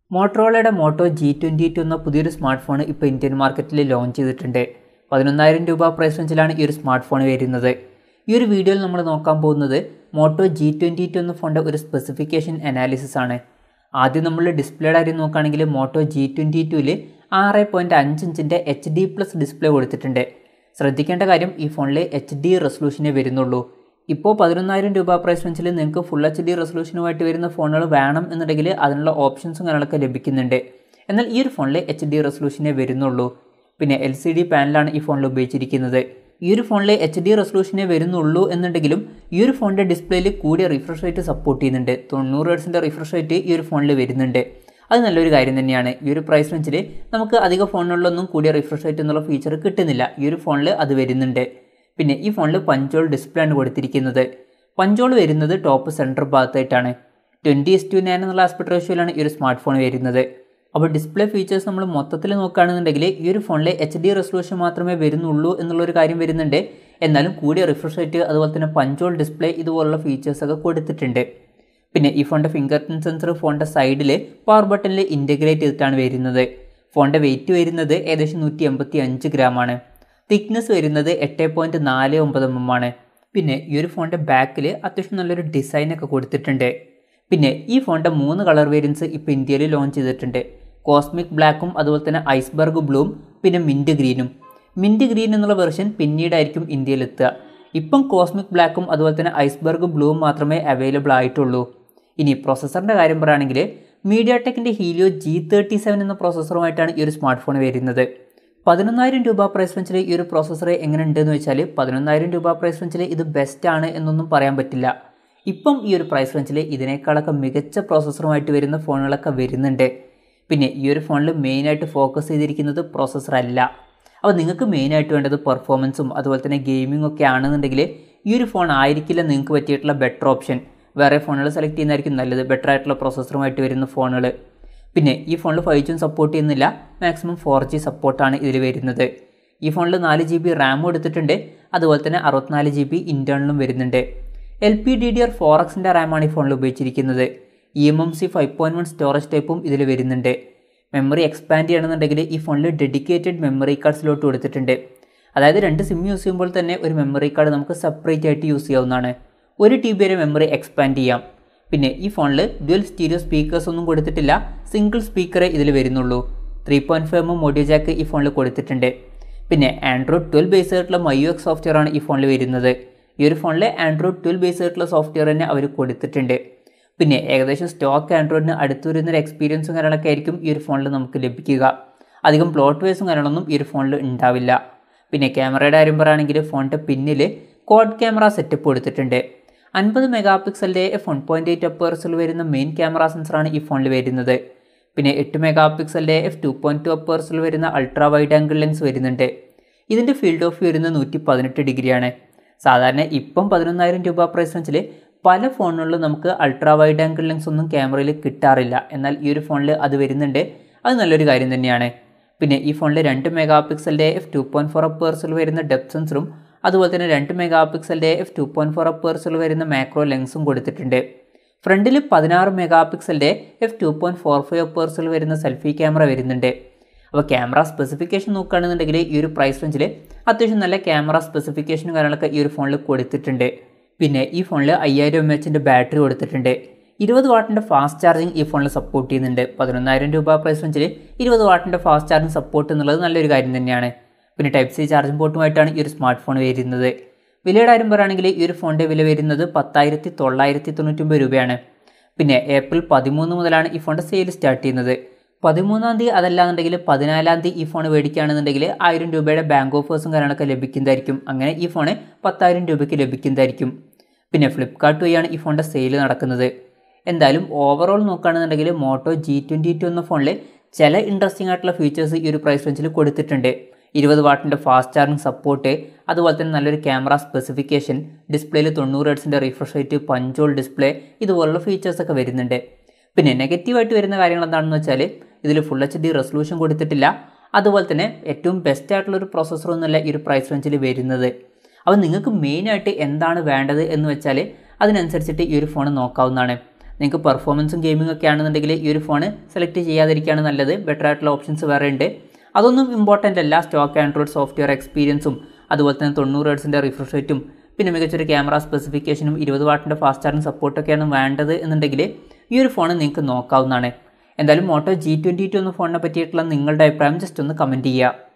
മോട്ടറോളയുടെ Moto G twenty two എന്ന പുതിയൊരു smartphone ഇപ്പോൾ ഇന്ത്യൻ മാർക്കറ്റിൽ ലോഞ്ച് ചെയ്തിട്ടുണ്ട് പതിനൊന്നായിരം രൂപ പ്രൈസ് റേഞ്ചിലാണ് ഈ ഒരു സ്മാർട്ട് ഫോൺ വരുന്നത് ഈ ഒരു വീഡിയോയിൽ നമ്മൾ നോക്കാൻ പോകുന്നത് മോട്ടോ ജി ട്വൻറ്റി ടു എന്ന ഫോണിൻ്റെ ഒരു സ്പെസിഫിക്കേഷൻ അനാലിസിസ് ആണ് ആദ്യം നമ്മൾ ഡിസ്പ്ലേയുടെ കാര്യം നോക്കുകയാണെങ്കിൽ മോട്ടോ ജി ട്വൻറ്റി ടുവിൽ ആറ് പോയിൻറ്റ് അഞ്ച് ഇഞ്ചിൻ്റെ എച്ച് ഡി പ്ലസ് ഡിസ്പ്ലേ കൊടുത്തിട്ടുണ്ട് ശ്രദ്ധിക്കേണ്ട കാര്യം ഈ ഫോണിൽ എച്ച് ഡി റെസൊല്യൂഷനേ വരുന്നുള്ളൂ ഇപ്പോൾ പതിനൊന്നായിരം രൂപ പ്രൈസ് റേഞ്ചിൽ നിങ്ങൾക്ക് ഫുൾ എച്ച് ഡി റെസൊല്യൂഷനുമായിട്ട് വരുന്ന ഫോണുകൾ വേണം എന്നുണ്ടെങ്കിൽ അതിനുള്ള ഓപ്ഷൻസും കാര്യങ്ങളൊക്കെ ലഭിക്കുന്നുണ്ട് എന്നാൽ ഈ ഒരു ഫോണിൽ എച്ച് ഡി റെസൊല്യൂഷനേ വരുന്നുള്ളൂ പിന്നെ എൽ സി ഡി പാനലാണ് ഈ ഫോണിൽ ഉപയോഗിച്ചിരിക്കുന്നത് ഈ ഒരു ഫോണിൽ എച്ച് ഡി റെസൊല്യൂഷനേ വരുന്നുള്ളൂ എന്നുണ്ടെങ്കിലും ഈ ഒരു ഫോണിൻ്റെ ഡിസ്പ്ലേയിൽ കൂടിയ റിഫ്രഷ് റേറ്റ് സപ്പോർട്ട് ചെയ്യുന്നുണ്ട് തൊണ്ണൂറ് ഹെർട്സിൻ്റെ റിഫ്രഷ് റേറ്റ് ഈ ഒരു ഫോണിൽ വരുന്നുണ്ട് അത് നല്ലൊരു കാര്യം തന്നെയാണ് ഈ ഒരു പ്രൈസ് റേഞ്ചിൽ നമുക്ക് അധിക ഫോണുകളിലൊന്നും കൂടിയ റിഫ്രഷ് റേറ്റ് എന്നുള്ള ഫീച്ചർ കിട്ടുന്നില്ല ഈ ഒരു ഫോണിൽ അത് വരുന്നുണ്ട് പിന്നെ ഈ ഫോണിൽ പഞ്ചോൾ ഡിസ്പ്ലേ ആണ് കൊടുത്തിരിക്കുന്നത് പഞ്ചോൾ വരുന്നത് ടോപ്പ് സെൻറ്റർ ഭാഗത്തായിട്ടാണ് ട്വൻറ്റി എസ് ടു നയൻ എന്നുള്ള ആസ്പെക്ട് റേഷ്യോയിലാണ് ഈ ഒരു സ്മാർട്ട് ഫോൺ വരുന്നത് അപ്പോൾ ഡിസ്പ്ലേ ഫീച്ചേഴ്സ് നമ്മൾ മൊത്തത്തിൽ നോക്കുകയാണെന്നുണ്ടെങ്കിൽ ഈ ഒരു ഫോണിൽ എച്ച് ഡി റെസൊല്യൂഷൻ മാത്രമേ വരുന്നുള്ളൂ എന്നുള്ളൊരു കാര്യം വരുന്നുണ്ട് എന്നാലും കൂടിയ റിഫ്രഷ് റേറ്റ് അതുപോലെ തന്നെ പഞ്ചോൾ ഡിസ്പ്ലേ ഇതുപോലുള്ള ഫീച്ചേഴ്സൊക്കെ കൊടുത്തിട്ടുണ്ട് പിന്നെ ഈ ഫോണിൻ്റെ ഫിംഗർ പ്രിൻറ്റ് സെൻസർ ഫോണിൻ്റെ സൈഡിൽ പവർ ബട്ടണിൽ ഇൻറ്റഗ്രേറ്റ് ചെയ്തിട്ടാണ് വരുന്നത് ഫോണിൻ്റെ വെയിറ്റ് വരുന്നത് ഏകദേശം നൂറ്റി എൺപത്തി അഞ്ച് ഗ്രാമാണ് തിക്നെസ് വരുന്നത് എട്ട് പോയിൻറ്റ് നാല് ഒമ്പത് എം എം ആണ് പിന്നെ ഈ ഒരു ഫോണിൻ്റെ ബാക്കിൽ അത്യാവശ്യം നല്ലൊരു ഡിസൈനൊക്കെ കൊടുത്തിട്ടുണ്ട് പിന്നെ ഈ ഫോണിൻ്റെ മൂന്ന് കളർ വേരിയൻസ് ഇപ്പോൾ ഇന്ത്യയിൽ ലോഞ്ച് ചെയ്തിട്ടുണ്ട് കോസ്മിക് ബ്ലാക്കും അതുപോലെ തന്നെ ഐസ്ബർഗ് ബ്ലൂവും പിന്നെ മിൻറ്റ് ഗ്രീനും മിൻറ്റ് ഗ്രീൻ എന്നുള്ള വെർഷൻ പിന്നീടായിരിക്കും ഇന്ത്യയിൽ എത്തുക ഇപ്പം കോസ്മിക് ബ്ലാക്കും അതുപോലെ തന്നെ ഐസ്ബർഗ് ബ്ലൂവും മാത്രമേ അവൈലബിൾ ആയിട്ടുള്ളൂ ഇനി പ്രൊസസ്സറിൻ്റെ കാര്യം പറയുകയാണെങ്കിൽ മീഡിയ ടെക്കിൻ്റെ ഹീലിയോ ജി തേർട്ടി സെവൻ എന്ന പ്രോസസ്സറുമായിട്ടാണ് ഈ ഒരു സ്മാർട്ട് ഫോൺ വരുന്നത് പതിനൊന്നായിരം രൂപ പ്രൈസ് റേഞ്ചിൽ ഈ ഒരു പ്രോസസ്സർ എങ്ങനെ ഉണ്ടെന്ന് വെച്ചാൽ പതിനൊന്നായിരം രൂപ പ്രൈസ് റേഞ്ചിൽ ഇത് ബെസ്റ്റ് ആണ് എന്നൊന്നും പറയാൻ പറ്റില്ല ഇപ്പം ഈ ഒരു പ്രൈസ് റേഞ്ചിൽ ഇതിനേക്കാളൊക്കെ മികച്ച പ്രോസസ്സറുമായിട്ട് വരുന്ന ഫോണുകളൊക്കെ വരുന്നുണ്ട് പിന്നെ ഈ ഒരു ഫോണിൽ മെയിനായിട്ട് ഫോക്കസ് ചെയ്തിരിക്കുന്നത് പ്രോസസ്സർ അല്ല അപ്പോൾ നിങ്ങൾക്ക് മെയിനായിട്ട് വേണ്ടത് പെർഫോമൻസും അതുപോലെ തന്നെ ഗെയിമിംഗ് ഒക്കെ ആണെന്നുണ്ടെങ്കിൽ ഈ ഒരു ഫോൺ ആയിരിക്കില്ല നിങ്ങൾക്ക് പറ്റിയിട്ടുള്ള ബെറ്റർ ഓപ്ഷൻ വേറെ ഫോണുകൾ സെലക്ട് ചെയ്യുന്നതായിരിക്കും നല്ലത് ബെറ്റർ ആയിട്ടുള്ള പ്രോസസ്സറുമായിട്ട് വരുന്ന ഫോണുകൾ പിന്നെ ഈ ഫോണിൽ ഫൈവ് ജിയും സപ്പോർട്ട് ചെയ്യുന്നില്ല മാക്സിമം ഫോർ ജി സപ്പോർട്ടാണ് ഇതിൽ വരുന്നത് ഈ ഫോണിൽ നാല് ജി ബി റാമും എടുത്തിട്ടുണ്ട് അതുപോലെ തന്നെ അറുപത്തിനാല് ജി ബി ഇൻറ്റേർണലും വരുന്നുണ്ട് L P D D R four എക്സിൻ്റെ റാമാണ് ഈ ഫോണിൽ ഉപയോഗിച്ചിരിക്കുന്നത് E M M C five point one storage ടൈപ്പും ഇതിൽ വരുന്നുണ്ട് മെമ്മറി എക്സ്പാൻഡ് ചെയ്യണമെന്നുണ്ടെങ്കിൽ ഈ ഫോണിൽ ഡെഡിക്കേറ്റഡ് മെമ്മറി കാർഡ് സ്ലോട്ട് കൊടുത്തിട്ടുണ്ട് അതായത് രണ്ട് സിം യൂസ് ചെയ്യുമ്പോൾ തന്നെ ഒരു മെമ്മറി കാർഡ് നമുക്ക് സെപ്പറേറ്റ് ആയിട്ട് യൂസ് ചെയ്യാവുന്നതാണ് ഒരു ടി ബി വരെ മെമ്മറി എക്സ്പാൻഡ് ചെയ്യാം പിന്നെ ഈ ഫോണിൽ ഡ്യുവൽ സ്റ്റീരിയോ സ്പീക്കേഴ്സ് ഒന്നും കൊടുത്തിട്ടില്ല സിംഗിൾ സ്പീക്കറേ ഇതിൽ വരുന്നുള്ളൂ three point five M audio jack ഈ ഫോണിൽ കൊടുത്തിട്ടുണ്ട് പിന്നെ ആൻഡ്രോയിഡ് ട്വൽവ് ബേസ് ആയിട്ടുള്ള മൈ എക്സ് സോഫ്റ്റ്വെയർ ആണ് ഈ ഫോണിൽ വരുന്നത് ഈ ഒരു ഫോണിൽ ആൻഡ്രോയിഡ് ട്വൽവ് ബേസ് ആയിട്ടുള്ള സോഫ്റ്റ്വെയർ തന്നെ അവർ കൊടുത്തിട്ടുണ്ട് പിന്നെ ഏകദേശം സ്റ്റോക്ക് ആൻഡ്രോയിഡിന് അടുത്ത് വരുന്ന ഒരു എക്സ്പീരിയൻസും കാര്യങ്ങളൊക്കെ ആയിരിക്കും ഈ ഒരു ഫോണിൽ നമുക്ക് ലഭിക്കുക അധികം പ്ലോട്ട് വേസും കാര്യങ്ങളൊന്നും ഈ ഒരു ഫോണിൽ ഉണ്ടാവില്ല പിന്നെ ക്യാമറയുടെ കാര്യം പറയുകയാണെങ്കിൽ ഫോണിൻ്റെ പിന്നിൽ കോഡ് ക്യാമറ സെറ്റപ്പ് കൊടുത്തിട്ടുണ്ട് അൻപത് മെഗാ പിക്സലിൻ്റെ എഫ് വൺ പോയിൻറ്റ് എയ്റ്റ് അപ്പേഴ്സിൽ വരുന്ന മെയിൻ ക്യാമറ സെൻസറാണ് ഈ ഫോണിൽ വരുന്നത് പിന്നെ എട്ട് മെഗാ പിക്സലിൻ്റെ എഫ് ടു പോയിൻറ്റ് ടു അപ്പേഴ്സിൽ വരുന്ന അൾട്രാ വൈഡ് ആംഗിൾ ലെൻസ് വരുന്നുണ്ട് ഇതിൻ്റെ ഫീൽഡ് ഓഫ് വരുന്നത് നൂറ്റി പതിനെട്ട് ഡിഗ്രിയാണ് സാധാരണ ഇപ്പം പതിനൊന്നായിരം രൂപ പ്രൈസ് റേഞ്ചിൽ പല ഫോണുകളിലും നമുക്ക് അൾട്രാ വൈഡ് ആംഗിൾ ലെൻസ് ഒന്നും ക്യാമറയിൽ കിട്ടാറില്ല എന്നാൽ ഈ ഒരു ഫോണിൽ അത് വരുന്നുണ്ട് അത് നല്ലൊരു കാര്യം തന്നെയാണ് പിന്നെ ഈ ഫോണിൽ രണ്ട് മെഗാ പിക്സലിൻ്റെ എഫ് ടു പോയിൻറ്റ് ഫോർ അപ്പേഴ്സിൽ വരുന്ന ഡെപ്ത് സെൻസറും അതുപോലെ തന്നെ രണ്ട് മെഗാ പിക്സലിൻ്റെ എഫ് ടു പോയിൻറ്റ് ഫോർ അപ്പേഴ്സിൽ വരുന്ന മാക്രോ ലെൻസും കൊടുത്തിട്ടുണ്ട് ഫ്രണ്ടിൽ പതിനാറ് മെഗാ പിക്സലിൻ്റെ F two point four five അപ്പേഴ്സിൽ വരുന്ന സെൽഫി ക്യാമറ വരുന്നുണ്ട് അപ്പോൾ ക്യാമറ സ്പെസിഫിക്കേഷൻ നോക്കുകയാണെന്നുണ്ടെങ്കിൽ ഈ ഒരു പ്രൈസ് റേഞ്ചിൽ അത്യാവശ്യം നല്ല ക്യാമറ സ്പെസിഫിക്കേഷനും കാര്യങ്ങളൊക്കെ ഈ ഒരു ഫോണിൽ കൊടുത്തിട്ടുണ്ട് പിന്നെ ഈ ഫോണിൽ അയ്യായിരം എം എച്ചിൻ്റെ ബാറ്ററി കൊടുത്തിട്ടുണ്ട് ഇരുപത് വാട്ടിൻ്റെ ഫാസ്റ്റ് ചാർജിങ് ഈ ഫോണിൽ സപ്പോർട്ട് ചെയ്യുന്നുണ്ട് പതിനൊന്നായിരം രൂപ പ്രൈസ് റേഞ്ചിൽ ഇരുപത് വാട്ടിൻ്റെ ഫാസ്റ്റ് ചാർജിങ് സപ്പോർട്ട് എന്നുള്ളത് നല്ലൊരു കാര്യം തന്നെയാണ് പിന്നെ ടൈപ്പ് സി ചാർജിംഗ് പോർട്ടുമായിട്ടാണ് ഈ ഒരു സ്മാർട്ട് ഫോൺ വരുന്നത് വിലയുടെ കാര്യം പറയുകയാണെങ്കിൽ ഈ ഒരു ഫോണിൻ്റെ വില വരുന്നത് പത്തായിരത്തി തൊള്ളായിരത്തി തൊണ്ണൂറ്റൊമ്പത് രൂപയാണ് പിന്നെ ഏപ്രിൽ പതിമൂന്ന് മുതലാണ് ഈ ഫോണിൻ്റെ സെയിൽ സ്റ്റാർട്ട് ചെയ്യുന്നത് പതിമൂന്നാം തീയതി അതല്ലാന്നുണ്ടെങ്കിൽ പതിനാലാം തീയതി ഈ ഫോൺ മേടിക്കുകയാണെന്നുണ്ടെങ്കിൽ ആയിരം രൂപയുടെ ബാങ്ക് ഓഫേഴ്സും കാര്യങ്ങളൊക്കെ ലഭിക്കുന്നതായിരിക്കും അങ്ങനെ ഈ ഫോണ് പത്തായിരം രൂപയ്ക്ക് ലഭിക്കുന്നതായിരിക്കും പിന്നെ ഫ്ലിപ്കാർട്ട് വഴിയാണ് ഈ ഫോണിൻ്റെ സെയിൽ നടക്കുന്നത് എന്തായാലും ഓവറോൾ നോക്കുകയാണെന്നുണ്ടെങ്കിൽ മോട്ടോ ജി ട്വൻറ്റി ടു എന്ന ഫോണിൽ ചില ഇൻട്രസ്റ്റിംഗ് ആയിട്ടുള്ള ഫീച്ചേഴ്സ് ഈ ഒരു പ്രൈസ് റേഞ്ചിൽ കൊടുത്തിട്ടുണ്ട് ഇരുപത് വാട്ടിൻ്റെ ഫാസ്റ്റ് ചാർജിങ് സപ്പോർട്ട് അതുപോലെ തന്നെ നല്ലൊരു ക്യാമറ സ്പെസിഫിക്കേഷൻ ഡിസ്പ്ലേയിൽ തൊണ്ണൂറ് ഹെഡ്സിൻ്റെ റിഫ്രഷ് റേറ്റ് പഞ്ചോൾ ഡിസ്പ്ലേ ഇതുപോലുള്ള ഫീച്ചേഴ്സൊക്കെ വരുന്നുണ്ട് പിന്നെ നെഗറ്റീവായിട്ട് വരുന്ന കാര്യങ്ങൾ എന്താണെന്ന് വെച്ചാൽ ഇതിൽ ഫുൾ എച്ച് ഡി റെസൊല്യൂഷൻ കൊടുത്തിട്ടില്ല അതുപോലെ തന്നെ ഏറ്റവും ബെസ്റ്റ് ആയിട്ടുള്ള ഒരു പ്രോസസ്സറൊന്നുമല്ല ഈ ഒരു പ്രൈസ് റേഞ്ചിൽ വരുന്നത് അപ്പോൾ നിങ്ങൾക്ക് മെയിനായിട്ട് എന്താണ് വേണ്ടത് എന്ന് വെച്ചാൽ അതിനനുസരിച്ചിട്ട് ഈ ഒരു ഫോൺ നോക്കാവുന്നതാണ് നിങ്ങൾക്ക് പെർഫോമൻസും ഗെയിമിംഗ് ഒക്കെ ആണെന്നുണ്ടെങ്കിൽ ഈ ഒരു ഫോൺ സെലക്ട് ചെയ്യാതിരിക്കുകയാണ് നല്ലത് ബെറ്റർ ആയിട്ടുള്ള ഓപ്ഷൻസ് വേറെ ഉണ്ട് അതൊന്നും ഇമ്പോർട്ടൻ്റ് അല്ല സ്റ്റോക്ക് ആൻഡ്രോയിഡ് സോഫ്റ്റ്വെയർ എക്സ്പീരിയൻസും അതുപോലെ തന്നെ തൊണ്ണൂറ് ഹേർട്സിൻ്റെ റിഫ്രഷ് റേറ്റും പിന്നെ മികച്ചൊരു ക്യാമറ സ്പെസിഫിക്കേഷനും ഇരുപത് വാട്ടിൻ്റെ ഫാസ്റ്റ് ചാർജിങ് സപ്പോർട്ടൊക്കെയാണ് വേണ്ടത് എന്നുണ്ടെങ്കിൽ ഈ ഒരു ഫോൺ നിങ്ങൾക്ക് നോക്കാവുന്നതാണ് എന്തായാലും മോട്ടോ ജി ട്വൻറ്റി ടു എന്ന ഫോണിനെ പറ്റിയിട്ടുള്ള നിങ്ങളുടെ അഭിപ്രായം ജസ്റ്റ് ഒന്ന് കമൻറ്റ് ചെയ്യുക